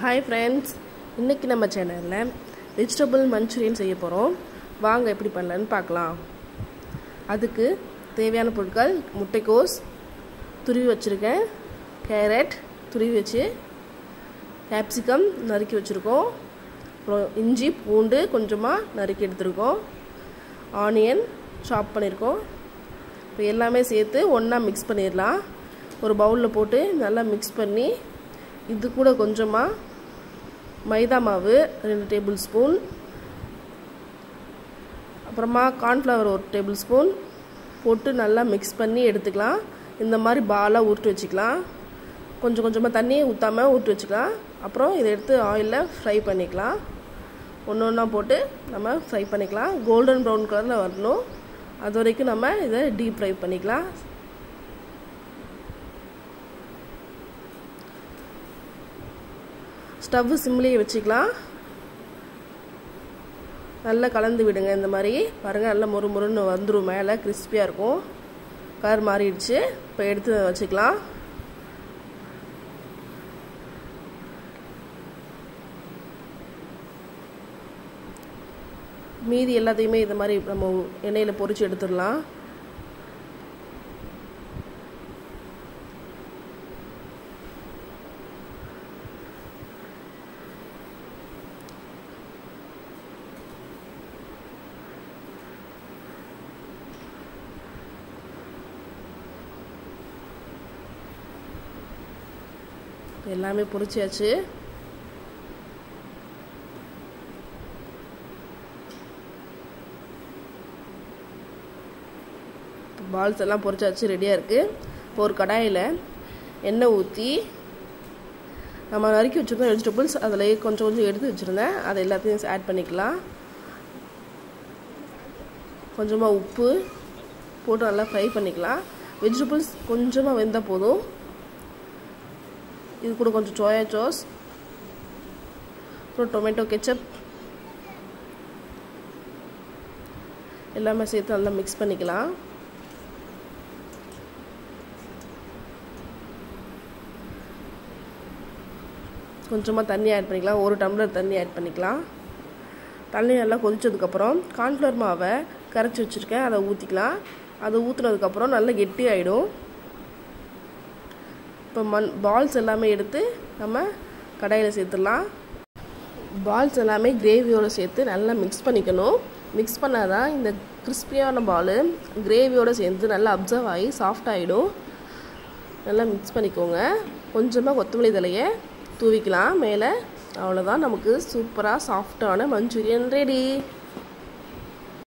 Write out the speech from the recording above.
hi friends இன்றைக்கி நம்ம சேனலில் வெஜிடபிள் மஞ்சூரியன் செய்ய போகிறோம் வாங்க எப்படி பண்ணலான்னு பார்க்கலாம் அதுக்கு தேவையான பொருட்கள் முட்டைக்கோஸ் துருவி வச்சுருக்கேன் கேரட் துருவி வச்சு கேப்சிகம் நறுக்கி வச்சுருக்கோம் அப்புறம் இஞ்சி பூண்டு கொஞ்சமாக நறுக்கி எடுத்துருக்கோம் ஆனியன் சாப் பண்ணியிருக்கோம் இப்போ எல்லாமே சேர்த்து ஒன்றா மிக்ஸ் பண்ணிடலாம் ஒரு பவுலில் போட்டு நல்லா மிக்ஸ் பண்ணி இது கூட கொஞ்சமாக மைதா மாவு ரெண்டு டேபிள் ஸ்பூன் அப்புறமா கார்ன்ஃப்ளவர் ஒரு டேபிள் ஸ்பூன் போட்டு நல்லா மிக்ஸ் பண்ணி எடுத்துக்கலாம் இந்த மாதிரி பாலாக உருட்டு வச்சுக்கலாம் கொஞ்சம் கொஞ்சமாக தண்ணியை ஊற்றாமல் உருட்டு வச்சுக்கலாம் அப்புறம் இதை எடுத்து ஆயிலில் ஃப்ரை பண்ணிக்கலாம் ஒன்று ஒன்றா போட்டு நம்ம ஃப்ரை பண்ணிக்கலாம் கோல்டன் ப்ரௌன் கலரில் வரணும் அது வரைக்கும் நம்ம இதை டீப் ஃப்ரை பண்ணிக்கலாம் ஸ்டவ்வு சிம்லேயே வச்சுக்கலாம் நல்லா கலந்து விடுங்க இந்த மாதிரி பாருங்கள் நல்லா மொறு மொறுன்னு வந்துடும் மேலே கிறிஸ்பியாக இருக்கும் கலர் மாறிடுச்சு இப்போ எடுத்து வச்சுக்கலாம் மீதி எல்லாத்தையுமே இந்த மாதிரி நம்ம எண்ணெயில் பொரிச்சு எடுத்துடலாம் எல்லாமே பொரிச்சியாச்சு பால்ஸ் எல்லாம் பொரிச்சாச்சு ரெடியாக இருக்குது இப்போ ஒரு கடாயில் எண்ணெய் ஊற்றி நம்ம நறுக்கி வச்சுருந்தோம் வெஜிடபிள்ஸ் அதில் கொஞ்சம் கொஞ்சம் எடுத்து வச்சுருந்தேன் அதை எல்லாத்தையும் ஆட் பண்ணிக்கலாம் கொஞ்சமாக உப்பு போட்டு நல்லா ஃப்ரை பண்ணிக்கலாம் வெஜிடபிள்ஸ் கொஞ்சமாக வெந்தால் போதும் இது கூட கொஞ்சம் சோயா சாஸ் அப்புறம் டொமேட்டோ கெச்சப் எல்லாமே சேர்த்து நல்லா மிக்ஸ் பண்ணிக்கலாம் கொஞ்சமாக தண்ணி ஆட் பண்ணிக்கலாம் ஒரு டம்ளர் தண்ணி ஆட் பண்ணிக்கலாம் தண்ணி நல்லா கொதிச்சதுக்கப்புறம் கார்ன்ஃப்ளவர் மாவை கரைச்சி வச்சுருக்கேன் அதை ஊற்றிக்கலாம் அதை ஊற்றுனதுக்கப்புறம் நல்லா கெட்டி ஆகிடும் இப்போ மண் பால்ஸ் எல்லாமே எடுத்து நம்ம கடாயில் சேர்த்துடலாம் பால்ஸ் எல்லாமே கிரேவியோடு சேர்த்து நல்லா மிக்ஸ் பண்ணிக்கணும் மிக்ஸ் பண்ணால் தான் இந்த கிறிஸ்பியான பால் கிரேவியோடு சேர்ந்து நல்லா அப்சர்வ் ஆகி சாஃப்ட் ஆகிடும் நல்லா மிக்ஸ் பண்ணிக்கோங்க கொஞ்சமாக கொத்தமல்லி தலையை தூவிக்கலாம் மேலே அவ்வளோதான் நமக்கு சூப்பராக சாஃப்டான மஞ்சூரியன் ரெடி